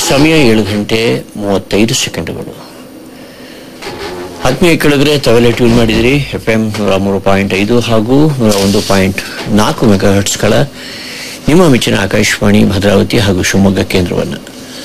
ಸಮಯ ಏಳು ಗಂಟೆ ಮೂವತ್ತೈದು ಸೆಕೆಂಡುಗಳು ಆತ್ಮೀಯ ಕೆಳಗರೆ ತಾವೆಲ್ಲ ಟ್ಯೂನ್ ಮಾಡಿದಿರಿ ಎಫ್ ಎಂ ನೂರ ಮೂರು ಪಾಯಿಂಟ್ ಐದು ಹಾಗೂ ನೂರ ಒಂದು ಪಾಯಿಂಟ್ ನಾಲ್ಕು ಮೆಗಾ ಹರ್ಟ್ಸ್ಗಳ ನಿಮ್ಮ ಮೆಚ್ಚಿನ ಆಕಾಶವಾಣಿ ಭದ್ರಾವತಿ ಹಾಗೂ ಶಿವಮೊಗ್ಗ ಕೇಂದ್ರವನ್ನು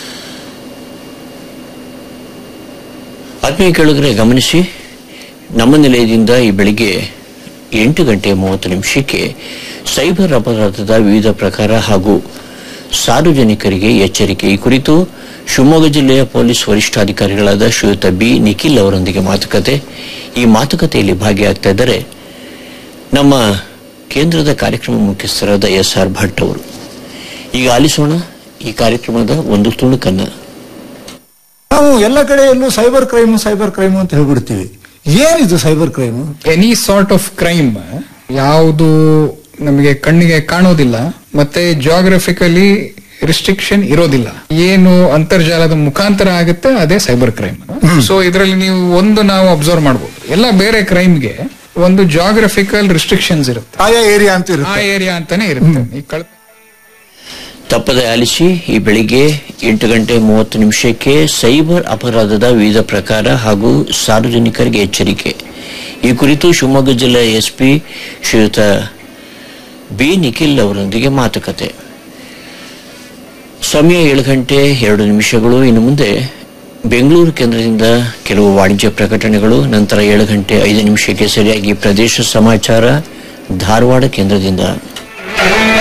ಆತ್ಮೀಯ ಕೆಳಗರೆ ಗಮನಿಸಿ ನಮ್ಮ ನಿಲಯದಿಂದ ಈ ಬೆಳಿಗ್ಗೆ ಎಂಟು ಗಂಟೆ ಮೂವತ್ತು ನಿಮಿಷಕ್ಕೆ ಸೈಬರ್ ಅಪರಾಧದ ವಿವಿಧ ಪ್ರಕಾರ ಹಾಗೂ ಸಾರ್ವಜನಿಕರಿಗೆ ಎಚ್ಚರಿಕೆ ಈ ಕುರಿತು ಶಿವಮೊಗ್ಗ ಜಿಲ್ಲೆಯ ಪೊಲೀಸ್ ವರಿಷ್ಠಾಧಿಕಾರಿಗಳಾದ ಶ್ರೀಯುತ ಬಿ ನಿಖಿಲ್ ಅವರೊಂದಿಗೆ ಮಾತುಕತೆ ಈ ಮಾತುಕತೆಯಲ್ಲಿ ಭಾಗಿಯಾಗ್ತಾ ಇದ್ದಾರೆ ನಮ್ಮ ಕೇಂದ್ರದ ಕಾರ್ಯಕ್ರಮ ಮುಖ್ಯಸ್ಥರಾದ ಎಸ್ ಆರ್ ಭಟ್ ಅವರು ಈಗ ಆಲಿಸೋಣ ಈ ಕಾರ್ಯಕ್ರಮದ ಒಂದು ತುಣುಕನ್ನ ನಾವು ಎಲ್ಲ ಕಡೆಯಲ್ಲೂ ಸೈಬರ್ ಕ್ರೈಮ್ ಸೈಬರ್ ಕ್ರೈಮ್ ಅಂತ ಹೇಳ್ಬಿಡ್ತೀವಿ ಏನಿದು cyber crime any sort of crime ಯಾವುದು ನಮಗೆ ಕಣ್ಣಿಗೆ ಕಾಣೋದಿಲ್ಲ ಮತ್ತೆ ಜಾಗ್ರಫಿಕಲಿ ರಿಸ್ಟ್ರಿಕ್ಷನ್ ಇರೋದಿಲ್ಲ ಏನು ಅಂತರ್ಜಾಲದ ಮುಖಾಂತರ ಆಗುತ್ತೆ ಅದೇ ಸೈಬರ್ ಕ್ರೈಮ್ ಸೊ ಇದರಲ್ಲಿ ನೀವು ಒಂದು ನಾವು ಅಬ್ಸರ್ವ್ ಮಾಡಬಹುದು ಎಲ್ಲ ಬೇರೆ ಕ್ರೈಮ್ಗೆ ಒಂದು ಜಾಗ್ರಫಿಕಲ್ ರಿಸ್ಟ್ರಿಕ್ಷನ್ಸ್ ಇರುತ್ತೆ ಆಯಾ ಏರಿಯಾ ಅಂತ ಆ ಇರುತ್ತೆ ಏರಿಯಾ ಅಂತಾನೆ ಇರುತ್ತೆ ಈ ಕಳ್ ತಪ್ಪದೆ ಆಲಿಸಿ ಈ ಬೆಳಿಗ್ಗೆ ಎಂಟು ಗಂಟೆ ಮೂವತ್ತು ನಿಮಿಷಕ್ಕೆ ಸೈಬರ್ ಅಪರಾಧದ ವಿವಿಧ ಪ್ರಕಾರ ಹಾಗೂ ಸಾರ್ವಜನಿಕರಿಗೆ ಎಚ್ಚರಿಕೆ ಈ ಕುರಿತು ಶಿವಮೊಗ್ಗ ಜಿಲ್ಲೆಯ ಎಸ್ಪಿ ಶ್ರೀಯುತ ಬಿ ನಿಖಿಲ್ ಅವರೊಂದಿಗೆ ಮಾತುಕತೆ ಸಮಯ ಏಳು ಗಂಟೆ ಎರಡು ನಿಮಿಷಗಳು ಇನ್ನು ಮುಂದೆ ಬೆಂಗಳೂರು ಕೇಂದ್ರದಿಂದ ಕೆಲವು ವಾಣಿಜ್ಯ ಪ್ರಕಟಣೆಗಳು ನಂತರ ಏಳು ಗಂಟೆ ಐದು ನಿಮಿಷಕ್ಕೆ ಸರಿಯಾಗಿ ಪ್ರದೇಶ ಸಮಾಚಾರ ಧಾರವಾಡ ಕೇಂದ್ರದಿಂದ